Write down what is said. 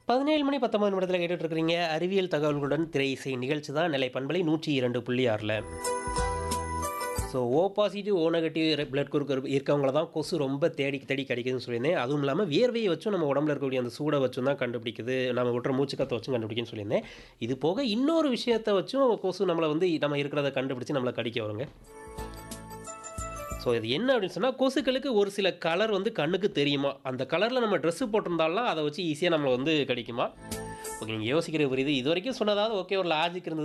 17 மணி 19 நிமிடத்தில் கேட்டுட்டு இருக்கிறீங்க அறிவியல் தகவல்களுடன் திரை இசை நிகழ்ச்சி தான் நிலை பண்பலை நூற்றி இரண்டு புள்ளி ஆறில் so O positive O negative blood group இருக்கவங்கள தான் கொசு ரொம்ப தேடி தேடி கிடைக்குதுன்னு சொல்லியிருந்தேன் அதுவும் இல்லாமல் வேர்வையை வச்சும் நம்ம உடம்புல இருக்கக்கூடிய அந்த சூடை வச்சும் தான் கண்டுபிடிக்குது நம்ம விட்டுற மூச்சுக்கத்தை வச்சும் கண்டுபிடிக்குன்னு சொல்லியிருந்தேன் இது போக இன்னொரு விஷயத்தை வச்சும் கொசு நம்மளை வந்து நம்ம இருக்கிறத கண்டுபிடிச்சு நம்மளை கடிக்க வருங்க ஸோ இது என்ன அப்படின்னு சொன்னால் கொசுக்களுக்கு ஒரு சில கலர் வந்து கண்ணுக்கு தெரியுமா அந்த கலரில் நம்ம ட்ரெஸ்ஸு போட்டிருந்தாலும் அதை வச்சு ஈஸியாக நம்மளை வந்து கடிக்குமா ஓகே நீங்கள் யோசிக்கிற புரியுது இது வரைக்கும் சொன்னதாவது ஓகே ஒரு லாஜிக் இருந்தது